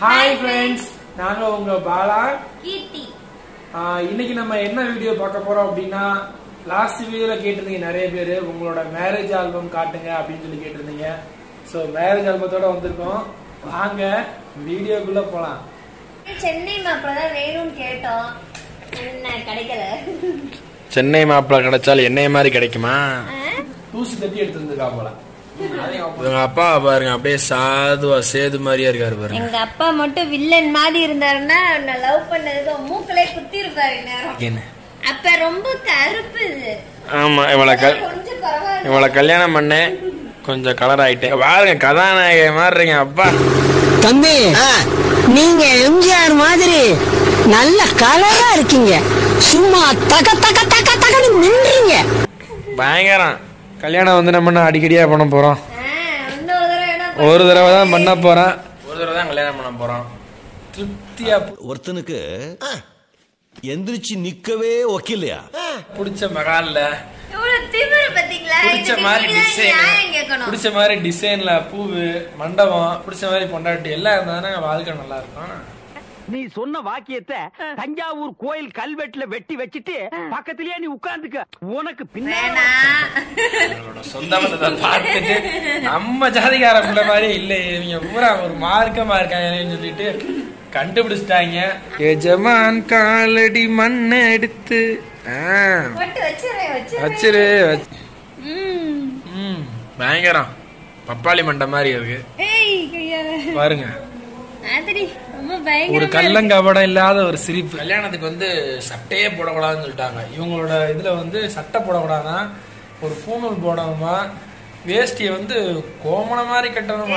Hi friends நாங்க உங்க பாலா கீர்த்தி ஆஹ் இன்னைக்கு நம்ம என்ன வீடியோ பார்க்க போறோம் அப்படின்னா லாஸ்ட் வீடியோல கேட்டிருந்தீங்க நிறைய பேர் உங்களோட மேரேஜ் ஆல்பம் காட்டுங்க அப்படின்னு சொல்லி கேட்டிருந்தீங்க ஸோ மேரேஜ் ஆல்பத்தோட வந்திருக்கோம் வாங்க வீடியோக்குள்ள போலாம் சென்னை மாப்பிள்ள தான் வேணும்னு கேட்டோம் என்ன கிடைக்கல சென்னை மாப்பிள்ளை கிடைச்சால் என்னைய மாதிரி கிடைக்குமா தூசி தட்டி எடுத்து வந்திருக்கா போல அதையும் open இவங்க அப்பா பாருங்க அப்படியே சாதுவா சேது மாதிரியா இருக்காரு பாருங்க எங்க அப்பா மட்டும் வில்லன் மாதிரி இருந்தாருன்னா நான் லவ் பண்ணதுக்கு மூக்கிலே குத்தி இருப்பாரு நேரம் என்ன? அப்ப ரொம்ப கருப்பு இது ஆமா இவளை கல் கொஞ்சம் பரவாயில்ல இவளை கல்யாணம் பண்ணேன் கொஞ்சம் கலர் ஆயிட்டேன் பாருங்க கதாநாயக மாதிரி இருக்கீங்க அப்பா தம்பி நீங்க எம்ஜிஆர் மாதிரி நல்ல கலரா இருக்கீங்க சும்மா தக தக தக தகன்னு மின்றீங்க பயங்கரம் கல்யாணம் வந்து நம்ம என்ன அடிக்கடியா பண்ண போறோம் ஆ, இன்னொரு தடவை வேணா ஒரு தடவை தான் பண்ண போறோம் ஒரு தடவை தான் கல்யாணம் பண்ண போறோம் திருப்தியா ஒருத்தனுக்கு எந்திரிச்சு நிக்கவே ஒக்கில்லையா பிடிச்ச மகால்ல இவ்வளவு திமிரு பாத்தீங்களா பிடிச்ச இதுக்கு மாதிரி நீங்க தான் டிசைன் நியாயம் கேட்கணும் பிடிச்ச மாதிரி டிசைன்ல பூவு மண்டபம் பிடிச்ச மாதிரி பொண்டாட்டி எல்லாம் இருந்தா வாழ்க்கை நல்லா இருக்கும் நீ சொன்ன வாக்கியத்தை தஞ்சாவூர் கோயில் கல்வெட்டுல வெட்டி வச்சிட்டு பக்கத்திலேயே நீ உட்கார்ந்துக்க உனக்கு பின்னாடி வேணாம் அவங்களோட சொந்த பந்தத்தை பார்த்துட்டு நம்ம ஜாதிகார பிள்ளை மாதிரி இல்லை இவங்க பூரா ஒரு மார்க்கமா இருக்காங்கன்னு சொல்லிட்டு கண்டுபிடிச்சிட்டாங்க எஜமான் காலடி மண்ணை எடுத்து ஆ, போட்டு வச்சிருவேன் வச்சிருவேன் வச்சிரு வச்சு- ம், பயங்கரம் பப்பாளி மண்டை மாதிரி இருக்கு ஏய் கையால பாருங்க மாதிரி ரொம்ப ஒரு பயங்கரமா கள்ளங்கபடம் இல்லாத ஒரு சிரிப்பு கல்யாணத்துக்கு வந்து சட்டையே போடக்கூடாதுன்னு சொல்லிட்டாங்க இவங்களோட இதுல வந்து சட்டை போடக்கூடாதான் ஒரு பூணூல் போடணுமா வேஷ்டியை வந்து கோமண மாதிரி கட்டணுமா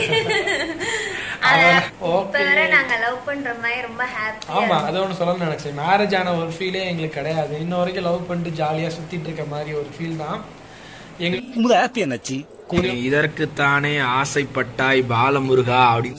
அதான், இப்ப ஓகே வர நாங்க லவ் பண்ற மாதிரி ரொம்ப ஹாப்பியா ஆமா அதை ஒன்று சொல்லணும்னு நினைச்சேன் மேரேஜ் ஆன ஒரு ஃபீலே எங்களுக்கு கிடையாது இன்ன வரைக்கும் லவ் பண்ணிட்டு ஜாலியா சுத்திட்டு இருக்க மாதிரி ஒரு ஃபீல் தான் எங்களுக்கு முதாத்தி என்னாச்சு இதற்குத்தானே ஆசைப்பட்டாய் பாலமுருகா அப்படி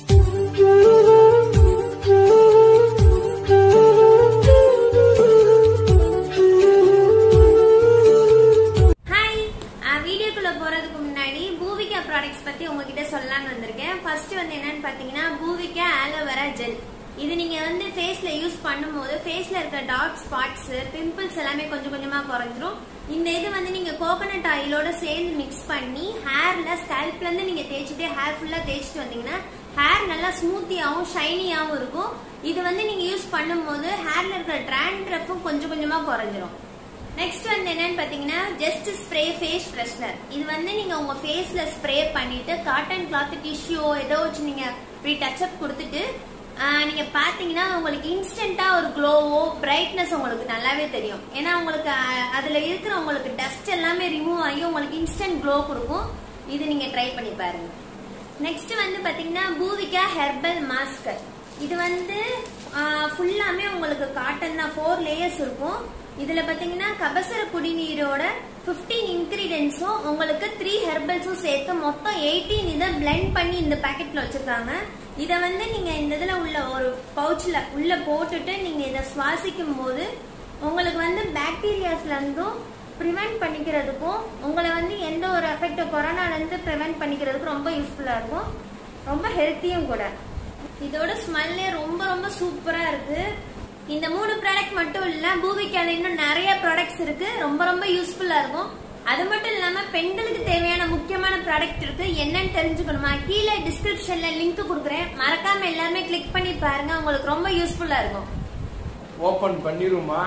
ஹாய் வீடியோக்குள்ள போறதுக்கு முன்னாடி பூவிகா ப்ராடக்ட்ஸ் பத்தி உங்ககிட்ட சொல்லலாம்னு வந்திருக்கேன் ஃபர்ஸ்ட் வந்து என்னன்னு பாத்தீங்கன்னா பூவிகா ஆலோவேரா ஜெல் இது நீங்க வந்து ஃபேஸ்ல யூஸ் பண்ணும்போது ஃபேஸ்ல இருக்க டார்க் ஸ்பாட்ஸ் பிம்பிள்ஸ் எல்லாமே கொஞ்சம் கொஞ்சமா குறைஞ்சிரும் இந்த இது வந்து நீங்க கோகனட் ஆயிலோட சேர்ந்து மிக்ஸ் பண்ணி ஹேர்ல ஸ்கேல்ப்ல இருந்து நீங்க தேய்ச்சிட்டே ஹேர் ஃபுல்லா தேய்ச்சிட்டு வந்தீங்கன்னா ஹேர் நல்லா ஸ்மூத்தியாவும் ஷைனியாவும் இருக்கும் இது வந்து நீங்க யூஸ் பண்ணும்போது ஹேர்ல இருக்கிற ட்ராண்ட்ரஃபும் கொஞ்சம் கொஞ்சமா குறைஞ்சிரும் நெக்ஸ்ட் வந்து என்னன்னு பாத்தீங்கன்னா ஜஸ்ட் ஸ்ப்ரே ஃபேஸ் ஃப்ரெஷ்னர் இது வந்து நீங்க உங்க ஃபேஸ்ல ஸ்ப்ரே பண்ணிட்டு காட்டன் கிளாத் டிஷ்யூ ஏதோ வச்சு நீங்க இப்படி டச் அப் கொடுத்துட்டு ஆஹ், நீங்க பாத்தீங்கன்னா உங்களுக்கு இன்ஸ்டன்டா ஒரு க்ளோவோ பிரைட்னஸ் உங்களுக்கு நல்லாவே தெரியும் ஏன்னா உங்களுக்கு ஆஹ், அதுல இருக்கிற உங்களுக்கு டஸ்ட் எல்லாமே ரிமூவ் ஆகி உங்களுக்கு இன்ஸ்டன்ட் க்ளோ கொடுக்கும் இது நீங்க ட்ரை பண்ணி பாருங்க நெக்ஸ்ட் வந்து பாத்தீங்கன்னா பூவிகா ஹெர்பல் மாஸ்க் இது வந்து ஃபுல்லாமே உங்களுக்கு காட்டன் தான் ஃபோர் லேயர்ஸ் இருக்கும் இதுல பாத்தீங்கன்னா கபசர குடிநீரோட 15 இன்கிரீடியன்ஸும் உங்களுக்கு த்ரீ ஹெர்பல்ஸும் சேர்த்து மொத்தம் 18 இதை blend பண்ணி இந்த பாக்கெட்ல வச்சிருக்காங்க இத வந்து நீங்க இந்த இதுல உள்ள ஒரு பவுச்ல உள்ள போட்டுட்டு நீங்க இதை சுவாசிக்கும் போது உங்களுக்கு வந்து பாக்டீரியாஸ்ல இருந்தும் ப்ரிவென்ட் பண்ணிக்கிறதுக்கும் உங்களை வந்து எந்த ஒரு எஃபெக்ட் கொரோனால இருந்து ப்ரிவென்ட் பண்ணிக்கிறதுக்கு ரொம்ப யூஸ்ஃபுல்லா இருக்கும் ரொம்ப ஹெல்த்தியும் கூட இதோட ஸ்மெல்லே ரொம்ப ரொம்ப சூப்பரா இருக்கு இந்த மூணு ப்ராடக்ட் மட்டும் இல்ல பூவிக்கால இன்னும் நிறைய ப்ராடக்ட்ஸ் இருக்கு ரொம்ப ரொம்ப யூஸ்ஃபுல்லா இருக்கும் அது மட்டும் இல்லாம பெண்களுக்கு தேவையான முக்கியமான ப்ராடக்ட் இருக்கு என்னன்னு தெரிஞ்சுக்கணுமா கீழே டிஸ்கிரிப்ஷன்ல லிங்க் கொடுக்குறேன் மறக்காம எல்லாமே கிளிக் பண்ணி பாருங்க உங்களுக்கு ரொம்ப யூஸ்ஃபுல்லா இருக்கும் ஓபன் பண்ணிருமா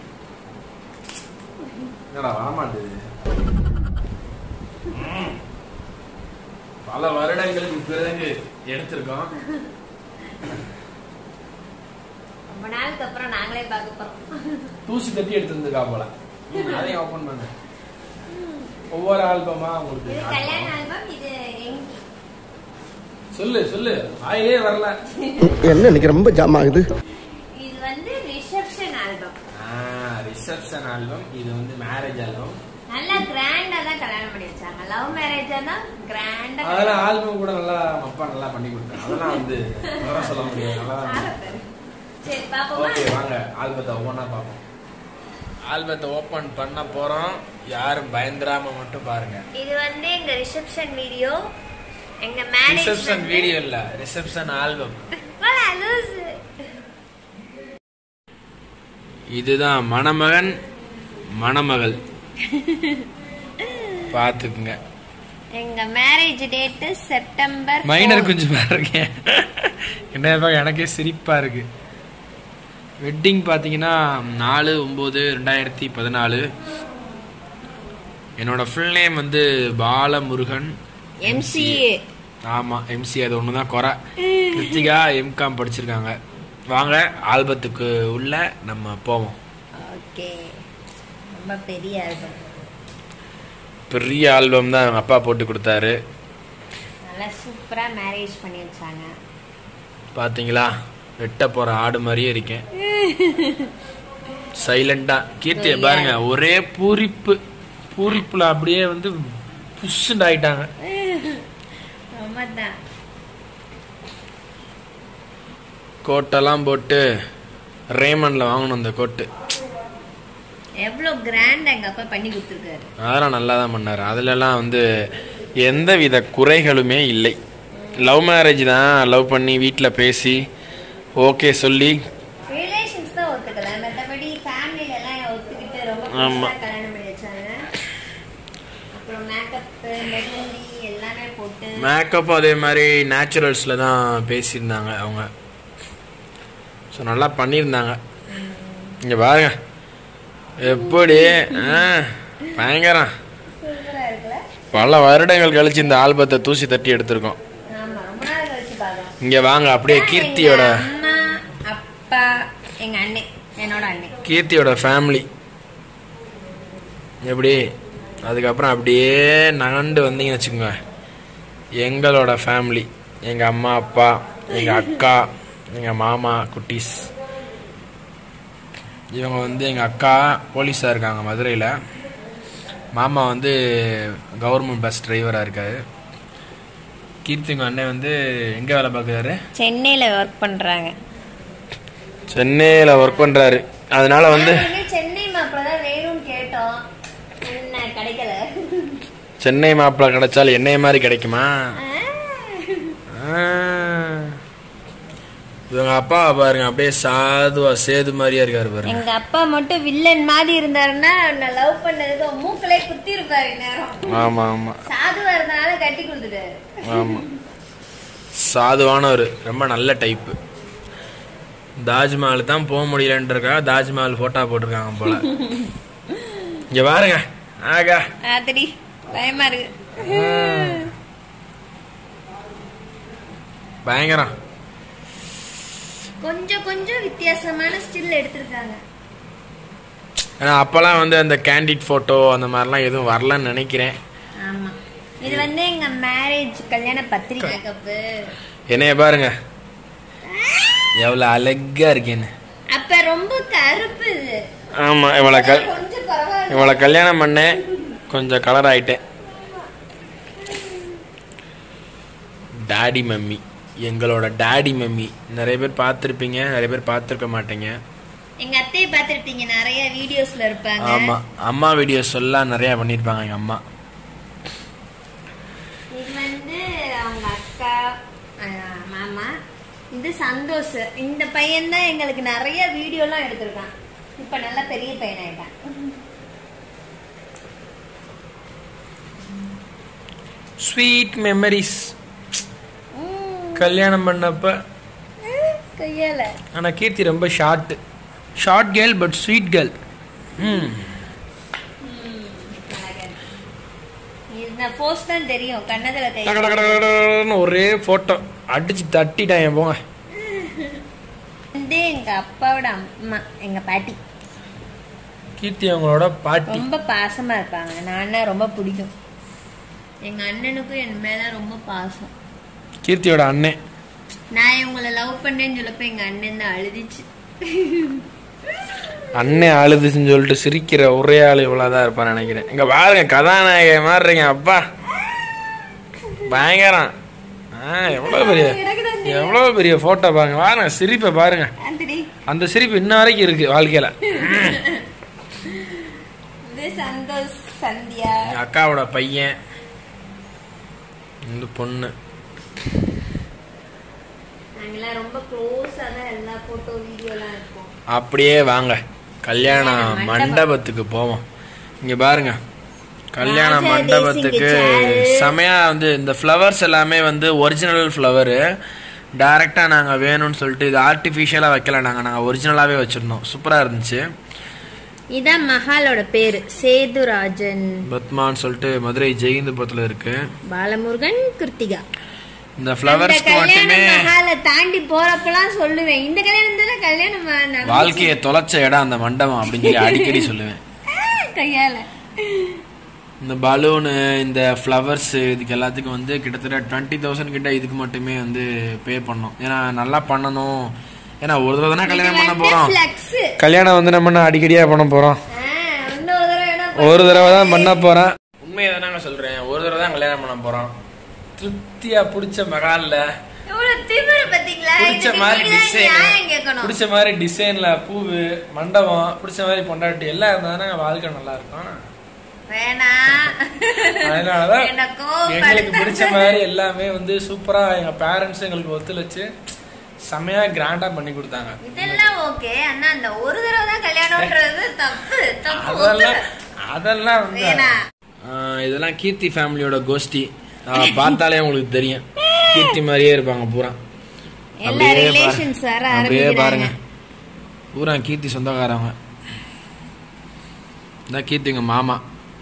என்னடா வரமாட்டுது ம். பல வருடங்களுக்கு பிறகு எடுத்திருக்கோம் ரொம்ப நாளுக்கு அப்புறம் நாங்களே பார்க்க போறோம் தூசி தட்டி எடுத்து வந்திருக்கா போல ம், அதையும் ஓபன் பண்ண ஒவ்வொரு ஆல்பமா உங்களுக்கு இது கல்யாண காட்டுறோம். ஆல்பம் இது எங்க சொல்லு சொல்லு வாயிலே வரல என்ன இன்னைக்கு ரொம்ப ஜாம் ஆகுது இது வந்து ரிசப்ஷன் ஆல்பம் ரிசப்ஷன் ஆல்பம் இது வந்து மேரேஜ் ஆல்பம் நல்லா கிராண்டா தான் கல்யாணம் பண்ணி வச்சாங்க லவ் மேரேஜா தான் கிராண்டா அதெல்லாம் ஆல்பம் கூட நல்லா அப்பா நல்லா பண்ணி கொடுத்தாங்க அதெல்லாம் வந்து குறை சொல்ல முடியாது நல்லா தான் சரி பாப்போமா ஓகே வாங்க ஆல்பத்தை ஒவ்வொன்றா பார்ப்போம் ஆல்பத்தை ஓபன் பண்ண போறோம் யாரும் பயந்துராம மட்டும் பாருங்க இது வந்து எங்க ரிசப்ஷன் வீடியோ எங்க மேரேஜ் ரிசப்ஷன் வீடியோ இல்ல ரிசப்ஷன் ஆல்பம் வா லூசு. இதுதான் மணமகன் மணமகள் பாத்துக்குங்க எங்க மேரேஜ் டேட் செப்டம்பர் மைனர் 4. குஞ்சு மாதிரி இருக்கேன் என்ன பார்க்க எனக்கே சிரிப்பா இருக்கு வெட்டிங் பார்த்தீங்கன்னா நாலு ஒம்பது ரெண்டாயிரத்தி பதினாலு என்னோட ஃபுல் நேம் வந்து பாலமுருகன் MCA. ஆமா எம்சி அது ஒன்று தான் குறை கிருத்திகா எம்காம் படிச்சிருக்காங்க வாங்க ஆல்பத்துக்கு உள்ள நம்ம போவோம் ஓகே ரொம்ப பெரிய ஆல்பம் பெரிய ஆல்பம் தான் அவங்க அப்பா போட்டு கொடுத்தாரு நல்லா சூப்பரா மேரேஜ் பண்ணி வச்சாங்க பாத்தீங்களா வெட்ட போற ஆடு மாதிரியே இருக்கேன் சைலண்டா கீர்த்தியை பாருங்க ஒரே பூரிப்பு பூரிப்புல அப்படியே வந்து புஷ்ஷுண்டு ஆயிட்டாங்க ரொம்ப தான் கோட்டெல்லாம் போட்டு ரேமன்ல வாங்கணும் அந்த கோட்டு எவ்வளவு கிராண்ட் எங்க அப்பா பண்ணி கொடுத்துருக்காரு அதெல்லாம் நல்லா தான் பண்ணாரு அதுலலாம் வந்து எந்த வித குறைகளுமே இல்லை லவ் மேரேஜ் தான் லவ் பண்ணி வீட்டில் பேசி ஓகே சொல்லி ரிலேஷன்ஸ் தான் ஒத்துக்கல மற்றபடி ஃபேமிலில எல்லாம் ஒத்துக்கிட்டு ரொம்ப ஆமா. பெருசா கல்யாணம் பண்ணி வச்சாங்க அப்புறம் மேக்கப் மெஹந்தி எல்லாமே போட்டு மேக்கப் அதே மாதிரி நேச்சுரல்ஸில் தான் பேசியிருந்தாங்க அவங்க ஸோ நல்லா பண்ணியிருந்தாங்க இங்கே பாருங்க எப்படி ஆ, பயங்கரம் சூப்பரா இருக்குல்ல பல வருடங்கள் கழிச்சு இந்த ஆல்பத்தை தூசி தட்டி எடுத்திருக்கோம் ஆமா ரொம்ப நாள் கழிச்சு பார்த்தோம் இங்கே வாங்க அப்படியே கீர்த்தியோட எங்க அம்மா அப்பா எங்க அண்ணன் என்னோட அண்ணன் கீர்த்தியோட ஃபேமிலி எப்படி அதுக்கப்புறம் அப்படியே நகண்டு வந்தீங்கன்னு வச்சுக்கோங்க எங்களோட ஃபேமிலி எங்கள் அம்மா அப்பா எங்கள் அக்கா எங்கள் மாமா குட்டீஸ் இவங்க வந்து எங்கள் அக்கா போலீஸாக இருக்காங்க மதுரையில் மாமா வந்து கவர்மெண்ட் பஸ் டிரைவராக இருக்காரு கீர்த்திங்க அண்ணன் வந்து எங்கே வேலை பார்க்குறாரு சென்னையில ஒர்க் பண்றாங்க சென்னையில் ஒர்க் பண்ணுறாரு அதனால வந்து நாங்க சென்னை மாப்பிள்ள தான் வேணும்னு கேட்டோம் என்ன கிடைக்கல சென்னை மாப்பிள்ளை கிடைச்சால் என்னைய மாதிரி கிடைக்குமா ஆ. இவங்க அப்பா பாருங்க அப்படியே சாதுவா சேது மாதிரியா இருக்காரு பாருங்க எங்க அப்பா மட்டும் வில்லன் மாதிரி இருந்தாருன்னா நான் லவ் பண்ணதுக்கு மூக்கிலே குத்தி இருப்பாரு நேரம் ஆமா ஆமா சாதுவா இருந்தனால கட்டி கொடுத்துட்டாரு ஆமா சாதுவானவர் ரொம்ப நல்ல டைப்பு தாஜ்மஹால் தான் போக முடியலன்றக்காக தாஜ்மஹால் போட்டோ போட்டிருக்காங்க போல இங்க பாருங்க ஆகா ஆத்தடி பயமா இருக்கு பயங்கரம் கொஞ்சம் கொஞ்சம் வித்தியாசமான ஸ்டில் எடுத்திருக்காங்க ஏன்னா அப்பெல்லாம் வந்து அந்த கேண்டிட் போட்டோ அந்த மாதிரிலாம் எதுவும் வரலன்னு நினைக்கிறேன் ஆமா இது வந்து எங்க மேரேஜ் கல்யாண பத்திரிக்கை கப்பு என்னைய பாருங்க எவ்வளவு அழகா இருக்கேன்னு அப்ப ரொம்ப கருப்பு இது ஆமா இவளை கல் கொஞ்சம் பரவாயில்ல இவளை கல்யாணம் பண்ணேன் கொஞ்சம் கலர் ஆயிட்டேன் டாடி மம்மி எங்களோட டாடி மம்மி நிறைய பேர் பார்த்துருப்பீங்க நிறைய பேர் பார்த்துருக்க மாட்டீங்க எங்க அத்தையை பார்த்திருப்பீங்க நிறைய வீடியோஸ்ல இருப்பாங்க ஆமா அம்மா வீடியோஸ் எல்லாம் நிறைய பண்ணியிருப்பாங்க எங்க அம்மா இது வந்து அவங்க அக்கா அஹ், மாமா இது சந்தோஷ் இந்த பையன் தான் எங்களுக்கு நிறைய வீடியோலாம் எடுத்திருக்கான் இப்ப நல்ல பெரிய பையன் ஆயிட்டான் ஸ்வீட் மெமரிஸ் கல்யாணம் பண்ணப்ப கையால ஆனா கீர்த்தி ரொம்ப short short girl but sweet girl ம் இந்த போஸ்ட் தான் தெரியும் கண்ணதுல டக தெரியும் டக டக டகன்னு ஒரே போட்டோ அடிச்சு தட்டிட்டேன் போங்க வந்து எங்க அப்பாவோட அம்மா எங்க பாட்டி கீர்த்தி அவங்களோட பாட்டி ரொம்ப பாசமா இருப்பாங்க நான்னா ரொம்ப பிடிக்கும் எங்க அண்ணனுக்கும் என் மேல ரொம்ப பாசம் கீர்த்தியோட அண்ணன் நான் இவங்களை லவ் பண்ணேன்னு சொல்லப்ப எங்க அண்ணன் தான் அழுதிச்சு அண்ணன் அழுதுச்சுன்னு சொல்லிட்டு சிரிக்கிற ஒரே ஆள் இவ்வளோதான் இருப்பான்னு நினைக்கிறேன் இங்க பாருங்க கதாநாயக மாறுறீங்க அப்பா பயங்கரம் ஆ எவ்வளோ பெரிய எவ்வளோ பெரிய ஃபோட்டோ பாருங்க பாருங்க சிரிப்பை பாருங்க ஆந்தடி அந்த சிரிப்பு இன்ன வரைக்கும் இருக்கு வாழ்க்கையில இது சந்தோஷ் சந்தியா எங்க அக்காவோட பையன் இந்த பொண்ணு நாங்கெல்லாம் ரொம்ப க்ளோஸா தான் எல்லா போட்டோ வீடியோலாம் இருக்கும் அப்படியே வாங்க கல்யாண மண்டபம். மண்டபத்துக்கு போவோம் இங்க பாருங்க கல்யாண ராஜா மண்டபத்துக்கு தேசிங்க chair. செமையா வந்து இந்த ஃப்ளவர்ஸ் எல்லாமே வந்து ஒரிஜினல் ஃப்ளவரு டைரக்டா நாங்க வேணும்னு சொல்லிட்டு இது ஆர்டிஃபிஷியலா வைக்கல நாங்க நாங்க ஒரிஜினலாவே வச்சிருந்தோம் சூப்பரா இருந்துச்சு இதான் மஹாலோட பேரு சேதுராஜன் பத்மான்னு சொல்லிட்டு மதுரை ஜெயந்தபுரத்துல இருக்கு பாலமுருகன் கிருத்திகா இந்த அந்த ஃப்ளவர்ஸ்க்கு கல்யாண மட்டுமே மஹால தாண்டி போறப்பலாம் சொல்லுவேன் இந்த கல்யாணம் தானே கல்யாணம் நடந்துச்சு. வாழ்க்கையை தொலைச்ச இடம் அந்த மண்டபம் அப்படின்னு சொல்லி அடிக்கடி சொல்லுவேன் கையால இந்த பலூனு இந்த ஃப்ளவர்ஸ் இதுக்கு எல்லாத்துக்கும் வந்து கிட்டத்தட்ட டுவெண்ட்டி தௌசண்ட் கிட்ட இதுக்கு மட்டுமே வந்து பே பண்ணோம் ஏன்னா நல்லா பண்ணணும் ஏன்னா ஒரு தடவை தானே கல்யாணம் பண்ண போறோம் ஃபிளக்ஸ் கல்யாணம் வந்து நம்ம என்ன அடிக்கடியா பண்ண போறோம் இன்னொரு தடவை வேணா ஒரு தடவை தான் பண்ண போறேன் உண்மையை தானே சொல்றேன் ஒரு தடவை தான் கல்யாணம் பண்ண போறோம் திருப்தியா பிடிச்ச மகால்ல இவ்வளவு திமிரு பாத்தீங்களா பிடிச்ச இதுக்கு மாதிரி நீங்க தான் டிசைன் நியாயம் கேட்கணும் பிடிச்ச மாதிரி டிசைன்ல பூவு மண்டபம் பிடிச்ச மாதிரி பொண்டாட்டி எல்லாம் இருந்தா வாழ்க்கை நல்லா இருக்கும் வேணாம் அதனாலதான் எனக்கோ எங்களுக்கு பிடிச்ச மாதிரி எல்லாமே வந்து சூப்பரா எங்க பேரண்ட்ஸ் எங்களுக்கு ஒத்துழைச்சு செமையா கிராண்டா பண்ணி கொடுத்தாங்க இதெல்லாம் ஓகே ஆனா அந்த ஒரு தடவை தான் கல்யாணம்ன்றது தப்பு தப்பு அதெல்லாம் அதெல்லாம் வந்து வேணாம். ஆஹ் இதெல்லாம் கீர்த்தி ஃபேமிலியோட கோஷ்டி ஆஹ் பார்த்தாலே உங்களுக்கு தெரியும் கீர்த்தி மாதிரியே இருப்பாங்க பூரா எல்லா அப்படியே பாரு- ரிலேஷன்ஸ் வர அப்படியே ஆரம்பிக்கிறாங்க பாருங்க பூரா கீர்த்தி சொந்தக்காரவங்க இதான் கீர்த்தி எங்க மாமா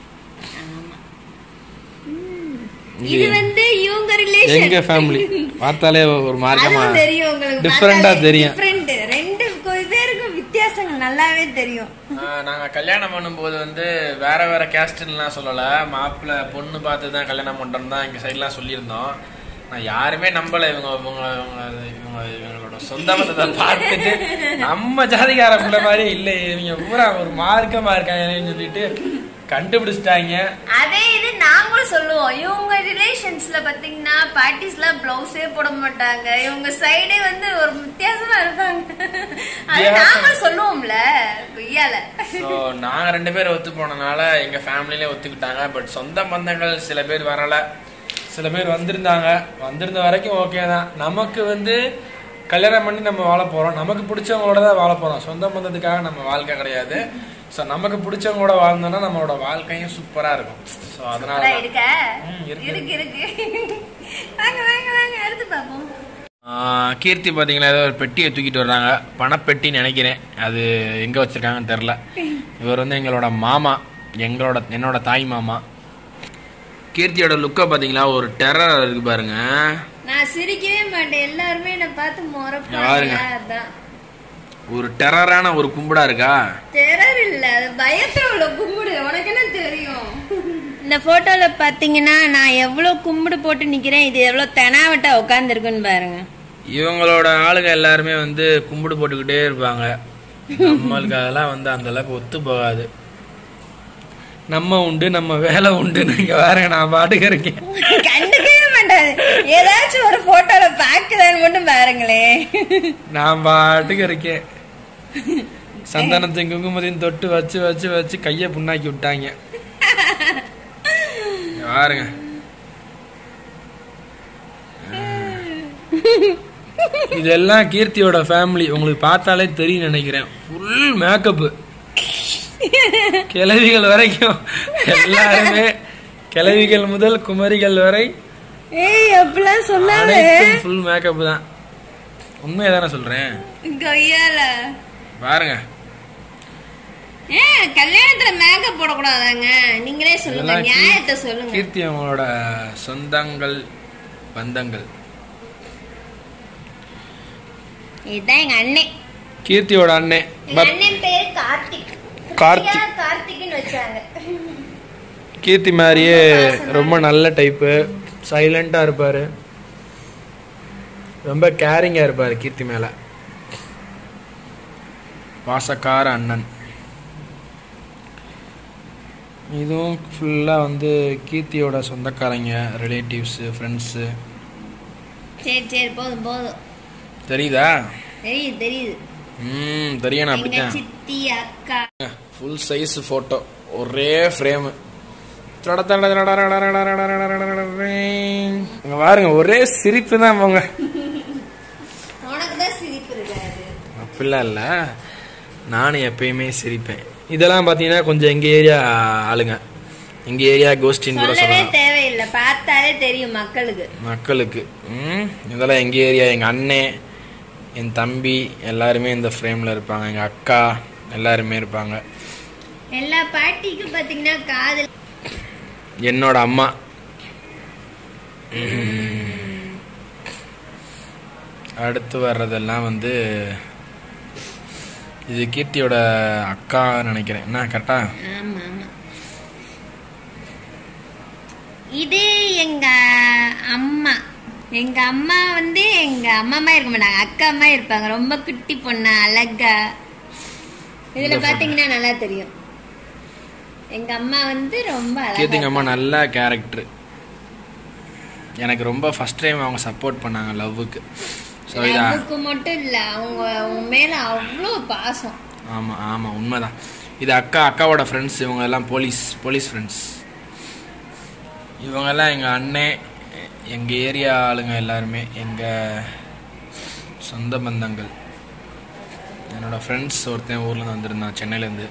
இது வந்து இவங்க ரிலேஷன் எங்க ஃபேமிலி பார்த்தாலே ஒரு மார்க்கமா அதுவும் தெரியும் உங்களுக்கு டிஃப்ரெண்டா தெரியும் டிஃப்ரெண்ட் ரெண்டு கொ- பேருக்கும் வித்தியாசங்கள் நல்லாவே தெரியும் ஆஹ் நாங்க கல்யாணம் பண்ணும்போது வந்து வேற வேற கேஸ்ட்லாம் சொல்லல மாப்பிள்ளை பொண்ணு பார்த்து தான் கல்யாணம் பண்றோம் தான் எங்க சைட்லாம் சொல்லியிருந்தோம் நான் யாருமே நம்பல இவங்க இவங்க இவங்க இவங்க இவங்களோட சொந்த பந்தத்தை பார்த்துட்டு நம்ம ஜாதிகார பிள்ளை மாதிரி இல்லை இவங்க பூரா ஒரு மார்க்கமா இருக்காங்கன்னு சொல்லிட்டு கண்டுபிடிச்சிட்டாங்க அதே இது நாங்களும் சொல்லுவோம் இவங்க ரிலேஷன்ஸ்ல பாத்தீங்கன்னா பார்ட்டிஸ்லாம் பிளவுஸே போட மாட்டாங்க இவங்க சைடே வந்து ஒரு வித்தியாசமா இருப்பாங்க அது வித்தியாசம். நாங்களும் சொல்லுவோம்ல கொய்யால ஸோ நாங்க ரெண்டு பேரும் ஒத்து போனனால எங்க ஃபேமிலிலே ஒத்துக்கிட்டாங்க பட் சொந்த பந்தங்கள் சில பேர் வரல சில பேர் வந்திருந்தாங்க வந்திருந்த வரைக்கும் ஓகே தான் நமக்கு வந்து கல்யாணம் பண்ணி நம்ம வாழ போறோம் நமக்கு பிடிச்சவங்களோட தான் வாழ போறோம் சொந்த பந்தத்துக்காக நம்ம வாழ்க்கை கிடையாது ஸோ நமக்கு பிடிச்சவங்களோட வாழ்ந்தோம்னா நம்மளோட வாழ்க்கையும் சூப்பரா இருக்கும் ஸோ அதனால சூப்பரா தான். இருக்க ம், இருக்கு. இருக்கு இருக்கு வாங்க வாங்க வாங்க எடுத்து பாப்போம் ஆஹ் கீர்த்தி பாத்தீங்களா ஏதோ ஒரு பெட்டியை தூக்கிட்டு வர்றாங்க பணப்பெட்டின்னு நினைக்கிறேன் அது எங்க வச்சிருக்காங்கன்னு தெரில இவர் வந்து எங்களோட மாமா எங்களோட என்னோட தாய் மாமா கீர்த்தியோட லுக்கை பாத்தீங்களா ஒரு டெரர் இருக்கு பாருங்க நான் சிரிக்கவே மாட்டேன் எல்லாருமே என்ன பார்த்து முறைப்பாங்க யாருங்க? அதான் ஒரு டெரரான ஒரு கும்பிடா இருக்கா டெரர் இல்ல அது பயத்தை உள்ள கும்பிடு உனக்கு என்ன தெரியும் இந்த போட்டோல பாத்தீங்கன்னா நான் எவ்வளவு கும்பிடு போட்டு நிக்கிறேன் இது எவ்வளவு தெனாவட்டா உட்காந்துருக்குன்னு பாருங்க இவங்களோட ஆளுங்க எல்லாருமே வந்து கும்பிடு போட்டுக்கிட்டே இருப்பாங்க நம்மளுக்கு அதெல்லாம் வந்து அந்த அளவுக்கு ஒத்து போகாது நம்ம உண்டு நம்ம வேலை உண்டு நீங்க வேற நான் பாட்டுக்கு இருக்கேன் கண்டுக்கவே மாட்டாது ஏதாச்சும் ஒரு போட்டோல பாக்குதான்னு மட்டும் பாருங்களேன் நான் பாட்டுக்கு இருக்கேன் சந்தனத்தையும் குங்குமத்தையும் தொட்டு வச்சு வச்சு வச்சு கையை புண்ணாக்கி விட்டாங்க இங்க பாருங்க இதெல்லாம் கீர்த்தியோட ஃபேமிலி உங்களுக்கு பார்த்தாலே தெரியும் நினைக்கிறேன் ஃபுல் மேக்கப் கிழவிகள் வரைக்கும் எல்லாருமே கிழவிகள் முதல் குமரிகள் வரை ஏய் அப்படிலாம் சொல்லாத அனைத்தும் ஃபுல் மேக்கப் தான் உண்மையை தானே சொல்றேன் கொய்யால பாருங்க ஏன் கல்யாணத்துல மேக்கப் போடக்கூடாதாங்க நீங்களே சொல்லுங்க இதெல்லாம் நியாயத்தை சொல்லுங்க கீர்த்தி அவங்களோட சொந்தங்கள் பந்தங்கள் இதுதான் எங்க அண்ணன் கீர்த்தியோட அண்ணன் எங்க பட் அண்ணன் பேரு கார்த்திக் கார்த்திக். கார்த்திக் கார்த்திக்னு வச்சாங்க கீர்த்தி மாதிரியே ரொம்ப நல்ல டைப்பு சைலண்டா இருப்பாரு ரொம்ப கேரிங்கா இருப்பாரு கீர்த்தி மேல வாசக்கார அண்ணன் இதுவும் ஃபுல்லாக வந்து கீர்த்தியோட சொந்தக்காரங்க ரிலேட்டிவ்ஸு ஃப்ரெண்ட்ஸு சரி சரி போதும் போதும் தெரியுதா தெரியுது தெரியுது ம் தெரியணும் எங்க அப்படித்தான் சித்தி அக்கா ஃபுல் சைஸ் ஃபோட்டோ ஒரே ஃப்ரேமு இங்க பாருங்க ஒரே சிரிப்பு தான் போங்க தான் சிரிப்பு இருக்காது அப்படிலாம் இல்லை நானும் எப்பயுமே சிரிப்பேன் இதெல்லாம் பார்த்தீங்கன்னா கொஞ்சம் எங்கள் ஏரியா ஆளுங்க எங்கள் ஏரியா கோஸ்டின்னு கூட சொல்லவே சொல்லலாம் தேவையில்லை பார்த்தாலே தெரியும் மக்களுக்கு மக்களுக்கு ம் இதெல்லாம் எங்கள் ஏரியா எங்கள் அண்ணன் என் தம்பி எல்லாருமே இந்த ஃப்ரேமில் இருப்பாங்க எங்கள் அக்கா எல்லாருமே இருப்பாங்க எல்லா பாட்டிக்கும் பாத்தீங்கன்னா காதல் என்னோட அம்மா ம். அடுத்து வர்றதெல்லாம் வந்து இது கீர்த்தியோட அக்கா நினைக்கிறேன் என்ன கரெக்டா ஆமா ஆமா இது எங்க அம்மா எங்க அம்மா வந்து எங்க அம்மா மாதிரி இருக்க மாட்டாங்க அக்கா அம்மா இருப்பாங்க ரொம்ப குட்டி பொண்ணா அழகா இதுல பாத்தீங்கன்னா நல்லா தெரியும் எங்க அம்மா வந்து ரொம்ப கீர்த்திங்க அம்மா அழகா நல்ல கேரக்டர் எனக்கு ரொம்ப ஃபர்ஸ்ட் டைம் அவங்க சப்போர்ட் பண்ணாங்க லவ்வுக்கு ஸோ இதா லவ்வுக்கு மட்டும் இல்ல அவங்க உன் மேல அவ்வளோ பாசம் ஆமாம் ஆமாம் உண்மைதான் இது அக்கா அக்காவோட ஃப்ரெண்ட்ஸ் இவங்க எல்லாம் போலீஸ் போலீஸ் ஃப்ரெண்ட்ஸ் இவங்கெல்லாம் எங்கள் அண்ணன் எங்கள் ஏரியா ஆளுங்க எல்லாருமே எங்கள் சொந்த பந்தங்கள் என்னோட ஃப்ரெண்ட்ஸ் ஒருத்தன் ஊர்லேருந்து வந்திருந்தான் சென்னையிலேருந்து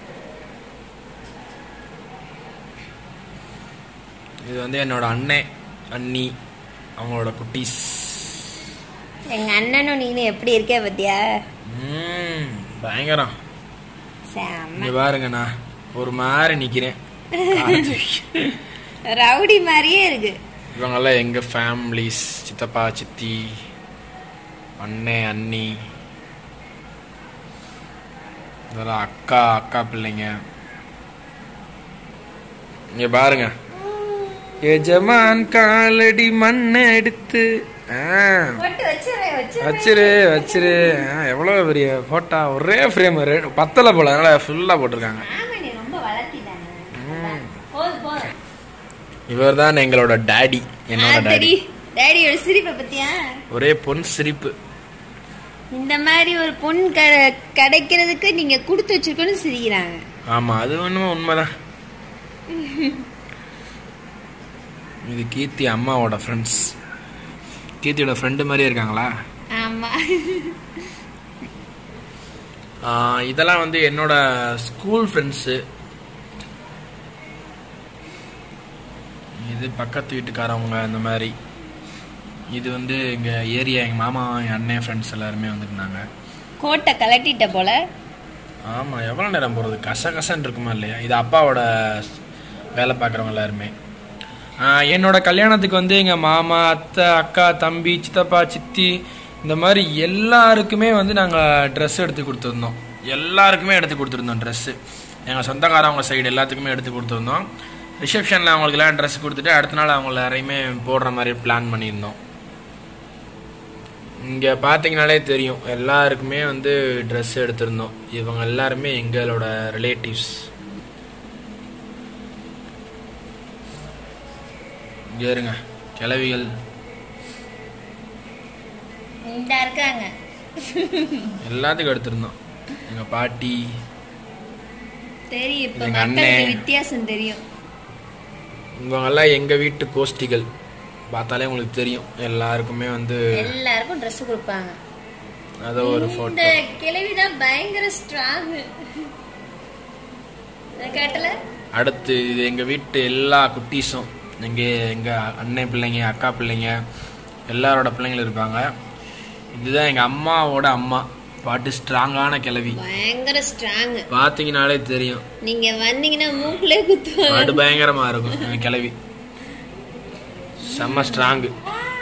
இது வந்து என்னோட அண்ணன் அண்ணி அவங்களோட குட்டீஸ் எங்க அண்ணனும் நீனும் எப்படி இருக்க பத்தியா ம், பயங்கரம் செம்ம இங்க பாருங்க நான் ஒரு மாதிரி நிக்கிறேன் ரவுடி மாதிரியே இருக்கு இவங்கெல்லாம் எங்க ஃபேமிலிஸ் சித்தப்பா சித்தி அண்ணே அண்ணி இதெல்லாம் அக்கா அக்கா பிள்ளைங்க இங்க பாருங்க எஜமான் காலடி மண்ணை எடுத்து ஆ, போட்டு வச்சிரு வச்சிரு வச்சிரு வச்சிரு ஆ, எவ்வளவு பெரிய போட்டா ஒரே ஃப்ரேம் பத்தல போல அதனால ஃபுல்லா போட்டிருக்காங்க ஆமா நீ ரொம்ப வளர்த்திட்டாங்க போதும் போதும் இவர் தான் எங்களோட டாடி என்னோட டாடி ஆத்தடி டேடியோட சிரிப்பை பத்தியா ஒரே பொன் சிரிப்பு இந்த மாதிரி ஒரு பொண்ணு க- கிடைக்கிறதுக்கு நீங்க கொடுத்து வச்சிருக்கோன்னு சிரிக்கிறாங்க ஆமா அது ஒண்ணுமே உண்மைதான் இது கீர்த்தி அம்மாவோட ஃப்ரெண்ட்ஸ் கீர்த்தியோட ஃப்ரெண்டு மாதிரியே இருக்காங்களா ஆமா ஆ, இதெல்லாம் வந்து என்னோட ஸ்கூல் ஃப்ரெண்ட்ஸு இது பக்கத்து வீட்டுக்காரவங்க அந்த மாதிரி இது வந்து எங்கள் ஏரியா எங்கள் மாமா என் அண்ணன் ஃப்ரெண்ட்ஸ் எல்லாருமே வந்திருந்தாங்க கோட்டை கலட்டிட்ட போல ஆமாம் எவ்வளோ நேரம் போகிறது கச கசன்னு இருக்குமா இல்லையா இது அப்பாவோட ஸ்- வேலை பார்க்குறவங்க எல்லாருமே ஆஹ் என்னோட கல்யாணத்துக்கு வந்து எங்கள் மாமா அத்தை அக்கா தம்பி சித்தப்பா சித்தி இந்த மாதிரி எல்லாருக்குமே வந்து நாங்கள் ட்ரெஸ் எடுத்து கொடுத்துருந்தோம் எல்லாருக்குமே எடுத்து கொடுத்துருந்தோம் ட்ரெஸ்ஸு எங்கள் சொந்தக்காரவங்க சைடு எல்லாத்துக்குமே எடுத்து கொடுத்துருந்தோம் ரிசப்ஷனில் அவங்களுக்குலாம் ட்ரெஸ் கொடுத்துட்டு அடுத்த நாள் அவங்க எல்லாரையுமே போடுற மாதிரி பிளான் பண்ணியிருந்தோம் இங்கே பார்த்தீங்கனாலே தெரியும் எல்லாருக்குமே வந்து ட்ரெஸ் எடுத்திருந்தோம் இவங்க எல்லாருமே எங்களோட ரிலேட்டிவ்ஸ் இங்கே இருங்க கிளவிகள் இந்த இருக்காங்க எல்லாத்துக்கும் எடுத்திருந்தோம் எங்கள் பாட்டி தெரியும் இப்ப எங்க மக்களுக்கு அண்ணன். வித்தியாசம் தெரியும் இவங்கெல்லாம் எங்கள் வீட்டு கோஷ்டிகள் பார்த்தாலே உங்களுக்கு தெரியும் எல்லாருக்குமே வந்து எல்லாருக்கும் Dress கொடுப்பாங்க அதை ஒரு இந்த ஃபோட்டோ கிழவிதான் பயங்கர ஸ்ட்ராங் கேட்டல அடுத்து இது எங்கள் வீட்டு எல்லா குட்டீஸும் எங்கள் எங்கள் அண்ணன் பிள்ளைங்க அக்கா பிள்ளைங்க எல்லாரோட பிள்ளைங்களும் இருப்பாங்க இதுதான் எங்கள் அம்மாவோட அம்மா பாட்டு ஸ்ட்ராங்கான கிளவி பயங்கர ஸ்ட்ராங் பார்த்தீங்கனாலே தெரியும் நீங்க வந்தீங்கன்னா மூக்குலே குத்துவாங்க பாட்டு பயங்கரமா இருக்கும் என் கிளவி செம்ம ஸ்ட்ராங்கு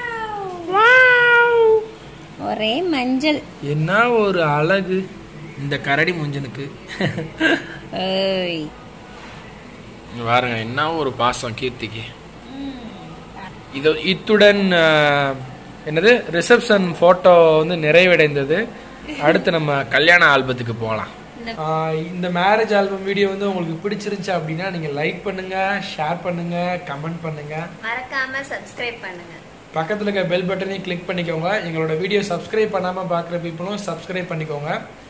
ஒரே மஞ்சள் என்ன ஒரு அழகு இந்த கரடி முஞ்சனுக்கு ஏய் இங்க பாருங்க என்ன ஒரு பாசம் கீர்த்திக்கு இது இத்துடன் அஹ், என்னது ரிசப்ஷன் போட்டோ வந்து நிறைவடைந்தது அடுத்து நம்ம கல்யாண ஆல்பத்துக்கு போகலாம் இந்த மேரேஜ் ஆல்பம் வீடியோ வந்து உங்களுக்கு பிடிச்சிருந்துச்சு அப்படின்னா நீங்க லைக் பண்ணுங்க ஷேர் பண்ணுங்க கமெண்ட் பண்ணுங்க மறக்காம சப்ஸ்கிரைப் பண்ணுங்க பக்கத்துல இருக்க பெல் பட்டனையும் கிளிக் பண்ணிக்கோங்க எங்களோட வீடியோ சப்ஸ்கிரைப் பண்ணாம பார்க்குற பீப்புளும் சப்ஸ்கிரைப் பண்ணிக்கோங்க